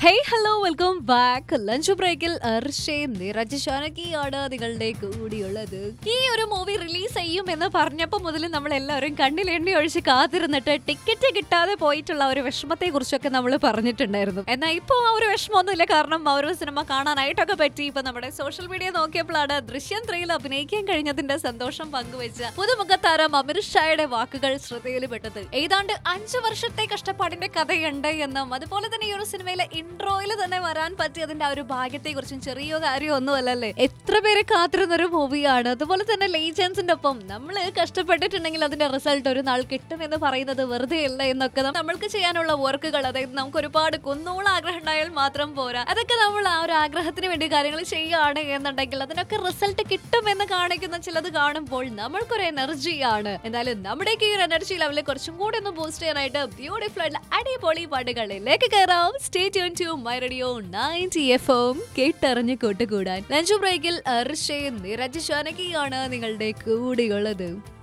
hey hello welcome back lunch ബ്രേക്കിൽ അർഷയും നിരജ് ഷാനകിയാണ് നിങ്ങളുടെ കൂടിയുള്ളത് ഈ ഒരു മൂവി റിലീസ് ചെയ്യും എന്ന് പറഞ്ഞപ്പോൾ മുതൽ നമ്മൾ എല്ലാവരും കണ്ണിൽ എണ്ണി ഒഴിച്ച് കാത്തിരുന്നിട്ട് ടിക്കറ്റ് കിട്ടാതെ പോയിട്ടുള്ള ഒരു വിഷമത്തെ കുറിച്ചൊക്കെ നമ്മൾ പറഞ്ഞിട്ടുണ്ടായിരുന്നു എന്നാൽ ഇപ്പോൾ ആ ഒരു വിഷമമൊന്നുമില്ല കാരണം ആ ഒരു സിനിമ കാണാനായിട്ടൊക്കെ പറ്റി ഇപ്പൊ നമ്മുടെ സോഷ്യൽ മീഡിയ നോക്കിയപ്പോഴാണ് ദൃശ്യം ത്രീയിൽ അഭിനയിക്കാൻ കഴിഞ്ഞതിന്റെ സന്തോഷം പങ്കുവെച്ച പുതുമുഖ താരം അമിത് ഷായുടെ വാക്കുകൾ ശ്രദ്ധയിൽപ്പെട്ടത് ഏതാണ്ട് അഞ്ചു വർഷത്തെ കഷ്ടപ്പാടിന്റെ കഥയുണ്ട് എന്നും അതുപോലെ തന്നെ ഈ ഒരു സിനിമയിലെ ഇൻട്രോയിൽ തന്നെ വരാൻ പറ്റിയതിന്റെ ആ ഒരു ഭാഗ്യത്തെ കുറിച്ചും ചെറിയ കാര്യം ഒന്നുമല്ലല്ലേ എത്ര പേര് കാത്തിരുന്ന ഒരു മൂവിയാണ് അതുപോലെ തന്നെ ലേജൻസിന്റെ ഒപ്പം നമ്മൾ കഷ്ടപ്പെട്ടിട്ടുണ്ടെങ്കിൽ അതിന്റെ റിസൾട്ട് ഒരു നാൾ കിട്ടുമെന്ന് പറയുന്നത് വെറുതെ അല്ല എന്നൊക്കെ നമ്മൾക്ക് ചെയ്യാനുള്ള വർക്കുകൾ അതായത് നമുക്ക് ഒരുപാട് കുന്നോളം ആഗ്രഹം ഉണ്ടായാൽ മാത്രം പോരാ അതൊക്കെ നമ്മൾ ആ ഒരു ആഗ്രഹത്തിന് വേണ്ടി കാര്യങ്ങൾ ചെയ്യുകയാണ് എന്നുണ്ടെങ്കിൽ അതിനൊക്കെ റിസൾട്ട് കിട്ടുമെന്ന് കാണിക്കുന്ന ചിലത് കാണുമ്പോൾ നമ്മൾക്കൊരു എനർജിയാണ് എന്തായാലും നമ്മുടെയൊക്കെ ഈ ഒരു എനർജി ലെവലിൽ കുറച്ചും കൂടി ഒന്ന് ബൂസ്റ്റ് ചെയ്യാനായിട്ട് ബ്യൂട്ടിഫുൾ ആയിട്ടുള്ള അടിപൊളി പാട്ടുകളിലേക്ക് കയറാം stay tune to my radio ninety F M കേട്ടറിഞ്ഞ് കൂട്ടുകൂടാൻ ലഞ്ച് ബ്രേക്കിൽ അർഷയും നിരജ് ഷാനകിയാണ് നിങ്ങളുടെ കൂടെയുള്ളത്